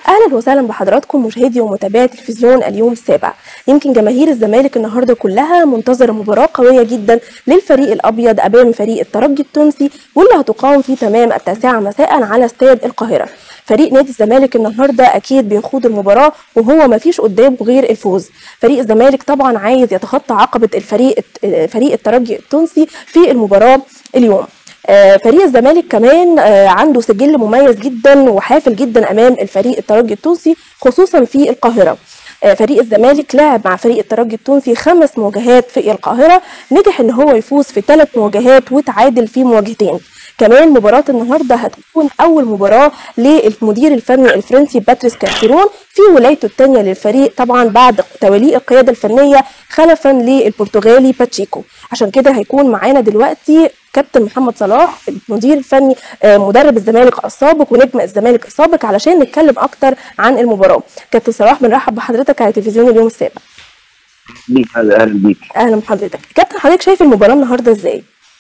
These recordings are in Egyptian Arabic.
اهلا وسهلا بحضراتكم مشاهدي ومتابعي تلفزيون اليوم السابع يمكن جماهير الزمالك النهارده كلها منتظره مباراه قويه جدا للفريق الابيض امام فريق الترجي التونسي واللي هتقام في تمام التاسعه مساء على استاد القاهره فريق نادي الزمالك النهارده اكيد بيخوض المباراه وهو ما فيش قدامه غير الفوز فريق الزمالك طبعا عايز يتخطى عقبه الفريق فريق الترجي التونسي في المباراه اليوم آه، فريق الزمالك كمان آه، عنده سجل مميز جدا وحافل جدا امام الفريق الترجي التونسي خصوصا في القاهره آه، فريق الزمالك لعب مع فريق الترجي التونسي خمس مواجهات في القاهره نجح ان هو يفوز في ثلاث مواجهات وتعادل في مواجهتين كمان مباراة النهاردة هتكون أول مباراة للمدير الفني الفرنسي باتريس كارتيرون في ولايته الثانية للفريق طبعا بعد تولي القيادة الفنية خلفا للبرتغالي باتشيكو عشان كده هيكون معانا دلوقتي كابتن محمد صلاح المدير الفني آه، مدرب الزمالك السابق ونجم الزمالك السابق علشان نتكلم اكتر عن المباراه كابتن صلاح بنرحب بحضرتك على تلفزيون اليوم السابع بيك اهلا أهلاً بيك اهلا بحضرتك كابتن حضرتك شايف المباراه النهارده ازاي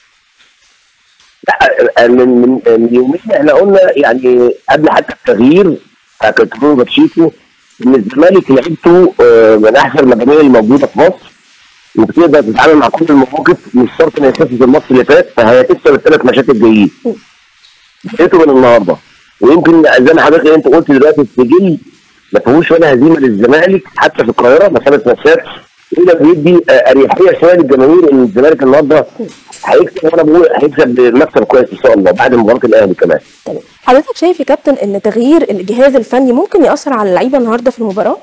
لا من من من يومين احنا قلنا يعني قبل حتى التغيير بتاع كابتن باتشيكو ان الزمالك لعبته آه، من احسن المجاميع الموجوده في مصر وبتقدر تتعامل مع كل المواقف مش شرط ان هي تنفذ الماتش اللي فات فهي تكسب الثلاث ماتشات الجايين. لقيته من النهارده ويمكن زي ما حضرتك انت قلت دلوقتي السجل ما فيهوش ولا هزيمه للزمالك حتى في القاهره مسافه ماتشات وده بيدي آه، اريحيه شويه للجماهير ان الزمالك النهارده هيكسب وانا بقول هيكسب بمكسب كويس ان شاء الله بعد مباراه الاهلي كمان. تمام حضرتك شايف يا كابتن ان تغيير الجهاز الفني ممكن ياثر على اللعيبه النهارده في المباراه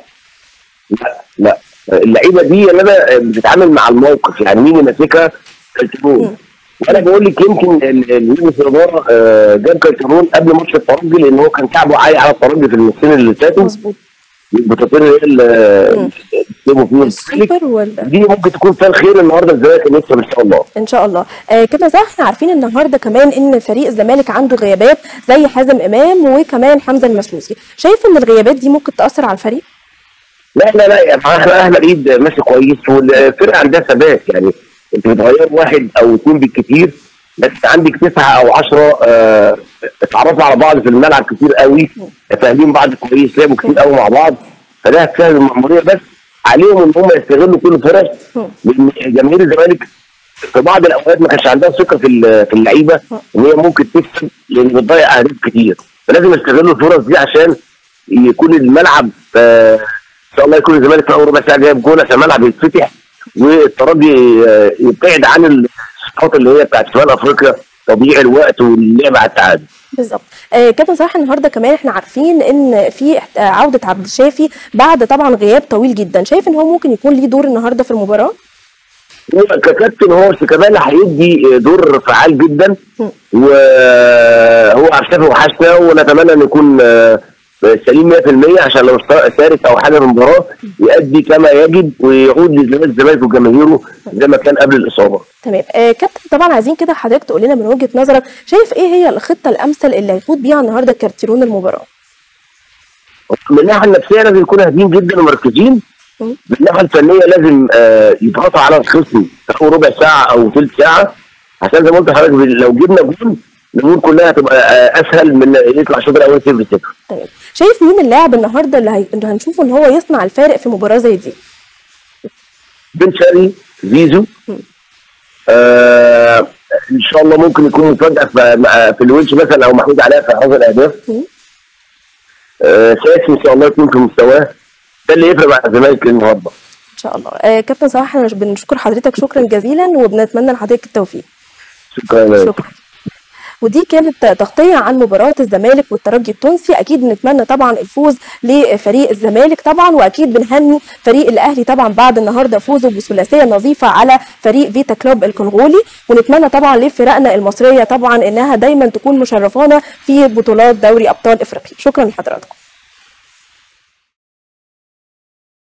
لا لا اللعيبه دي انا بتتعامل مع الموقف يعني مين اللي ماسكها كالترون وانا بقول لك يمكن ال- ال- مجلس الاداره آه، جاب كالترون قبل ماتش الترجي لان هو كان كعبه عالي على الترجي في الماتشين اللي فاتوا مظبوط البطاطين هي اللي كسبوا فيهم الزمالك. السوبر ولا دي ممكن تكون فيها الخير النهارده الزمالك إنه يكسب ان شاء الله ان شاء الله آه كده صح احنا عارفين النهارده كمان ان فريق الزمالك عنده غيابات زي حازم امام وكمان حمزه المسلوسي شايف ان الغيابات دي ممكن تاثر على الفريق لا لا لا يعني احنا احنا الايد ماشي كويس والفرقه عندها ثبات يعني انت بتغير واحد او اثنين بالكثير بس عندك تسعه او عشرة آه، اتعرفوا على بعض في الملعب كتير قوي فاهمين بعض كويس لعبوا كتير قوي مع بعض فده هتسهل المأمورية بس عليهم ان هم يستغلوا كل الفرص لان جماهير الزمالك في بعض الاوقات ما كانش عندها ثقه في ال- في اللعيبه ان هي ممكن تكسب لان بتضيع اهداف كتير فلازم يستغلوا الفرص دي عشان يكون الملعب آه، ان شاء الله يكون الزمالك في اول ربع ساعه جايب جول عشان الملعب يتفتح والترجي آه، يبتعد عن الصفات اللي هي بتاعت شمال افريقيا تضييع الوقت واللعب على التعادل بالظبط آه كابتن صلاح النهارده كمان احنا عارفين ان في احت- آه، عوده عبد الشافي بعد طبعا غياب طويل جدا شايف ان هو ممكن يكون ليه دور النهارده في المباراه هو ككابتن هو شيكابالا هيدي دور فعال جدا وهو عبد الشافي وحشنا ونتمنى ان يكون آه، سليم 100% عشان لو سارت او حاجه في المباراه يأدي كما يجب ويعود لزمالك الزمالك وجماهيره زي ما كان قبل الاصابه. تمام آه كابتن طبعا عايزين كده حضرتك تقول لنا من وجهه نظرك شايف ايه هي الخطه الامثل اللي هيفوت بيها النهارده كارتيرون المباراه من الناحيه النفسيه لازم يكونوا هاديين جدا ومركزين مم. من الناحيه الفنيه لازم آه، يضغطوا على الخصم في أول ربع ساعه او ثلث ساعه عشان زي ما قلت لحضرتك لو جبنا جول الامور كلها هتبقى آه، اسهل من يطلع الشوط الاول 0 0 تمام شايف مين اللاعب النهارده اللي, هي... اللي هنشوفه ان هو يصنع الفارق في مباراه زي دي بن شرقي زيزو آه ان شاء الله ممكن يكون مفاجاه في, في الونش مثلا او محمود علاء في حوض الاهداف مم. آه ساسي ان شاء الله يكون في مستواه ده اللي يفرق مع الزمالك النهارده ان شاء الله آه كابتن صلاح احنا بنشكر حضرتك شكرا جزيلا وبنتمنى لحضرتك التوفيق شكرا لك. شكرا ودي كانت تغطية عن مباراة الزمالك والترجي التونسي أكيد بنتمنى طبعا الفوز لفريق الزمالك طبعا وأكيد بنهني فريق الأهلي طبعا بعد النهاردة فوزه بثلاثية نظيفة على فريق فيتا كلوب الكونغولي ونتمنى طبعا لفرقنا المصرية طبعا إنها دايما تكون مشرفانا في بطولات دوري أبطال إفريقيا شكرا لحضراتكم